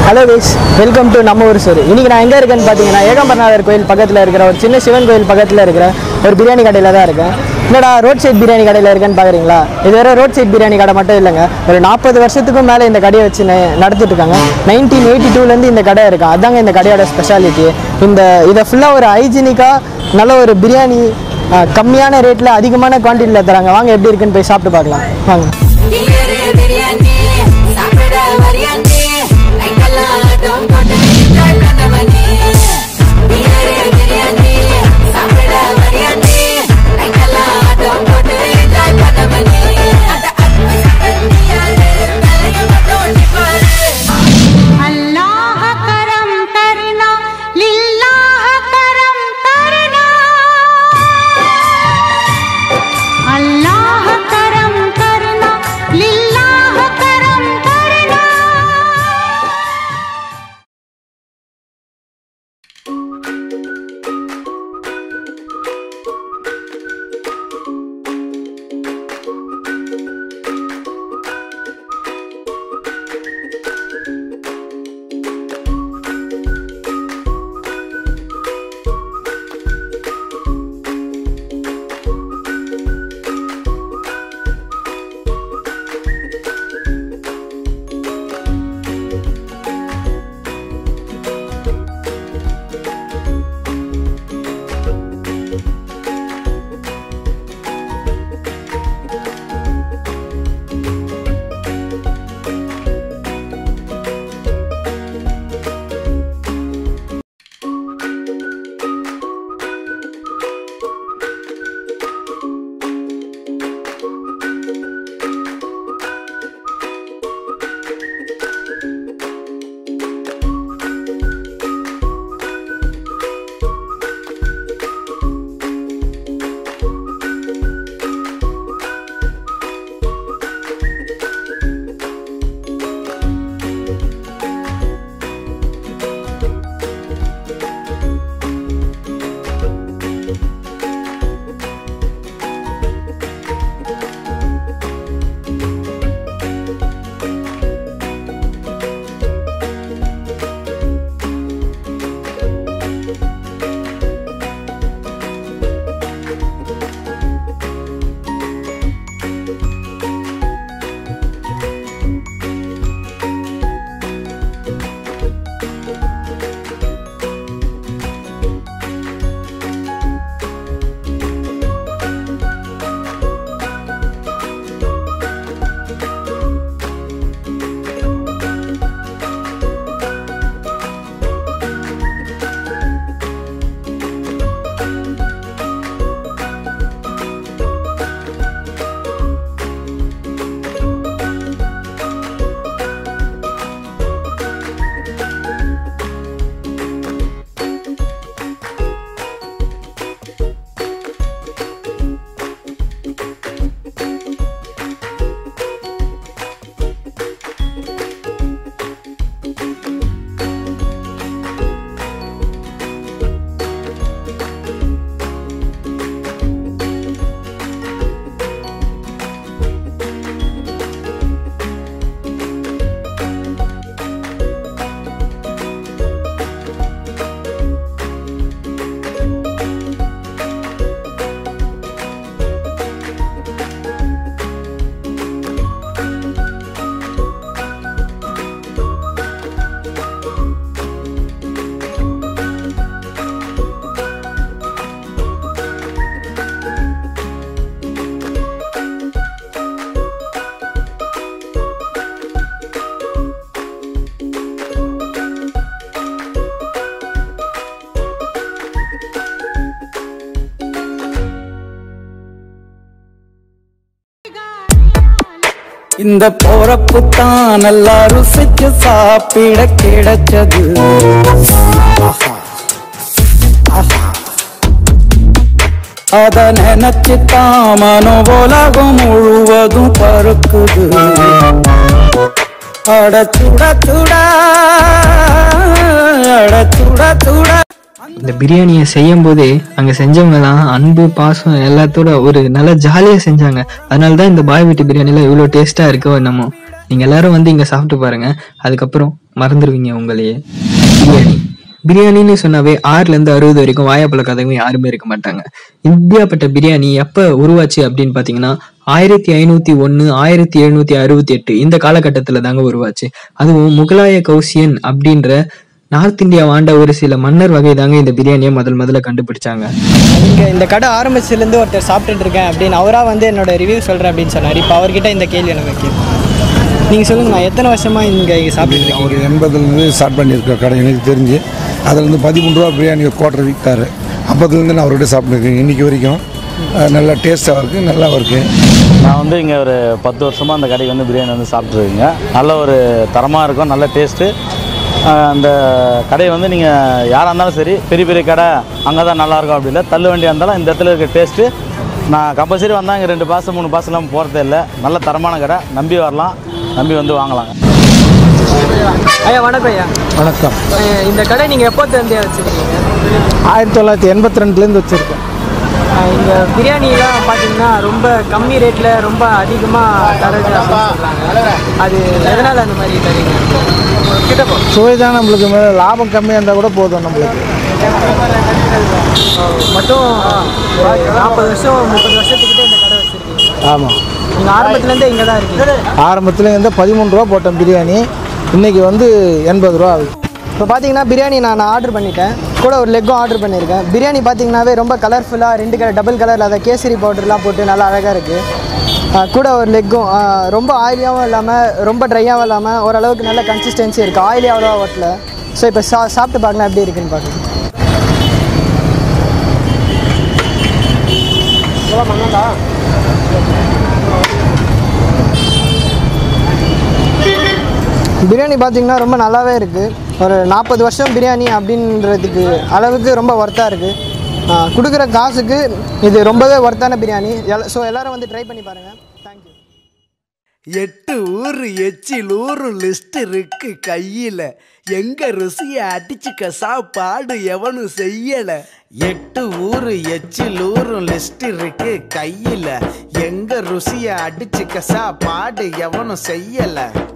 Hello guys welcome to நம்ம ஊர் சோறு இன்னைக்கு நான் எங்கே இருக்கேன்னு பார்த்தீங்கன்னா ஏகாம்பரநாதர் கோயில் பக்கத்தில் இருக்கிற ஒரு சின்ன சிவன் கோயில் பக்கத்தில் இருக்கிற ஒரு பிரியாணி கடையில் தான் இருக்கேன் என்னடா ரோட் சைட் பிரியாணி கடையில் இருக்கேன்னு பார்க்குறீங்களா இது வேற ரோட் சைட் பிரியாணி கடை மட்டும் இல்லைங்க ஒரு நாற்பது வருஷத்துக்கும் மேலே இந்த கடையை வச்சு ந- நடத்திட்டு இருக்காங்க நைன்டீன் எயிட்டி டூலேருந்து இந்த கடை இருக்கு அதாங்க இந்த கடையோட ஸ்பெஷாலிட்டி இந்த இதை ஃபுல்லாக ஒரு ஹைஜீனிக்காக நல்ல ஒரு பிரியாணி அஹ், கம்மியான ரேட்டில் அதிகமான குவான்டிட்டியில் தராங்க வாங்க எப்படி இருக்குன்னு போய் சாப்பிட்டு பார்க்கலாம் வாங்க பிரியாணி பிரியாணி சாப்பிட வரியாண்டி நைட்டெல்லாம் ஆட்டம் போட்டு என்ஜாய் பண்ண மணி பிரியாணி பிரியாணி சாப்பிட வரியாண்டி நைட்டெல்லாம் ஆட்டம் போட்டு என்ஜாய் பண்ண மணி அட அட்மை சாப்பிட்டியாரு தலைய மட்டும் நிப்பாரு अल्लाह करम करना लिल्लाह करम करना अल्लाह करम करना लिल्लाह करम करना இந்த போறப்பு தான் நல்லா ருசிச்சு சாப்பிட கிடைச்சது ஆஹா. ஆஹா. அத நினைச்சு தான் மனோ உலகம் முழுவதும் பருக்குது அட சுட சுட அட சுட சுட இந்த பிரியாணியை செய்யும் போதே அங்கே செஞ்சவங்கலாம் அன்பு பாசம் எல்லாத்தோட ஒரு நல்ல ஜாலியாக செஞ்சாங்க அதனால தான் இந்த பாய் வீட்டு பிரியாணிலாம் இவ்வளோ டேஸ்ட்டாக இருக்கோ என்னமோ நீங்கள் எல்லாரும் வந்து இங்கே சாப்பிட்டு பாருங்க அதுக்கப்புறம் மறந்துடுவீங்க உங்களையே பிரியாணி பிரியாணின்னு சொன்னாவே ஆறுலேருந்து அறுபது வரைக்கும் வாயாப்பழ கதையும் யாருமே இருக்க மாட்டாங்க இந்தியாப்பட்ட பிரியாணி எப்போ உருவாச்சு அப்படின்னு பார்த்தீங்கன்னா ஆயிரத்தி ஐநூற்றி ஒன்று ஆயிரத்தி எழுநூற்றி அறுபத்தி எட்டு இந்த காலகட்டத்தில் தாங்க உருவாச்சு அதுவும் முகலாய கௌசியன் அப்படின்ற நார்த் இந்தியா ஆண்ட ஒரு சில மன்னர் வகை தாங்க இந்த பிரியாணியை முதல் முதல்ல கண்டுபிடிச்சாங்க இங்கே இந்த கடை ஆரம்பிச்சதுலேருந்து ஒருத்தர் சாப்பிட்டுட்டு இருக்கேன் அப்படின்னு அவராக வந்து என்னோட ரிவ்யூ சொல்கிறேன் அப்படின்னு சொன்னார் இப்போ அவர்கிட்ட இந்த கேள்வி எனக்கு வைக்கிறேன் நீங்கள் சொல்லுங்கண்ணா எத்தனை வருஷமாக இங்கே சாப்பிட்டுட்டு இருக்கீங்க ஒரு எண்பதுலேருந்து ஸ்டார்ட் பண்ணியிருக்க கடை எனக்கு தெரிஞ்சு அதுலேருந்து பதிமூணு ரூபா பிரியாணி ஒரு குவார்டர் விற்றாரு அப்போதுலேருந்து நான் அவர்கிட்ட சாப்பிட்டுருக்கேன் இன்றைக்கி வரைக்கும் அஹ், நல்லா டேஸ்ட்டாக இருக்குது நல்லாவும் இருக்குது நான் வந்து இங்கே ஒரு பத்து வருஷமாக அந்த கடைக்கு வந்து பிரியாணி வந்து சாப்பிட்ருக்கீங்க நல்ல ஒரு தரமாக இருக்கும் நல்ல டேஸ்ட்டு அந்த கடையை வந்து நீங்கள் யாராக இருந்தாலும் சரி பெரிய பெரிய கடை அங்கே தான் நல்லாயிருக்கும் அப்படி இல்லை தள்ளு வண்டியாக இருந்தாலும் இந்த இடத்துல இருக்க டேஸ்ட்டு நான் கம்பல்சரி வந்தால் இங்கே ரெண்டு பாசம் மூணு பாசம்லாம் போகிறதே இல்லை நல்ல தரமான கடை நம்பி வரலாம் நம்பி வந்து வாங்கலாம் ஐயா வணக்கம் ஐயா வணக்கம் ஐயா, இந்த கடை நீங்கள் எப்போ தந்தே வச்சுருக்கீங்க ஆயிரத்தி தொள்ளாயிரத்தி எண்பத்தி ரெண்டுலேருந்து வச்சுருக்கேன் இந்த பிரியாணிலாம் பார்த்தீங்கன்னா ரொம்ப கம்மி ரேட்டில் ரொம்ப அதிகமாக தரது அப்படின்னு சொல்கிறாங்க அது எதனால் அந்த மாதிரி தரீங்க கிட்ட போ சுவை தான் நம்மளுக்கு மேலே லாபம் கம்மியாக இருந்தால் கூட போதும் நம்மளுக்கு மொத்தம் நாற்பது வருஷம் முப்பது வருஷத்துக்கிட்ட இந்த கடை வச்சுருக்கீங்க ஆமாம் நீங்கள் ஆரம்பத்துலேருந்தே இங்கே தான் இருக்கீங்க ஆரம்பத்தில் இருந்து பதிமூணு ரூபா போட்டேன் பிரியாணி இன்றைக்கி வந்து எண்பது ரூபா ஆகுது இப்போ பார்த்தீங்கன்னா பிரியாணி நான் ஆர்டர் பண்ணிட்டேன் கூட ஒரு லெக்கும் ஆர்டர் பண்ணியிருக்கேன் பிரியாணி பார்த்தீங்கன்னாவே ரொம்ப கலர்ஃபுல்லாக ரெண்டு கலர் டபுள் கலரில் அதை கேசரி பவுடர்லாம் போட்டு நல்லா அழகாக இருக்குது கூட ஒரு லெக்கும் ரொம்ப ஆயிலியாகவும் இல்லாமல் ரொம்ப ட்ரையாகவும் இல்லாமல் ஓரளவுக்கு நல்ல கன்சிஸ்டன்சி இருக்குது ஆயிலி அவ்வளோவா ஓட்டல ஸோ இப்போ சா சாப்பிட்டு பார்க்கலாம் எப்படி இருக்குன்னு பார்க்கலாம் பிரியாணி பார்த்தீங்கன்னா ரொம்ப நல்லாவே இருக்குது ஒரு நாற்பது வருஷம் பிரியாணி அப்படின்றதுக்கு அளவுக்கு ரொம்ப ஒர்த்தாக இருக்குது கொடுக்குற காசுக்கு இது ரொம்பவே ஒர்த்தான பிரியாணி ஸோ எல்லாரும் வந்து ட்ரை பண்ணி பாருங்கள் தேங்க்யூ எட்டு ஊரு எச்சில் ஊரு லிஸ்ட் இருக்கு கையில எங்க ருசிய அடிச்சுக்க சாப்பாடு எவனும் செய்யல எட்டு ஊரு எச்சில் ஊரு லிஸ்ட் இருக்கு கையில எங்க ருசிய அடிச்சுக்க சாப்பாடு எவனும் செய்யல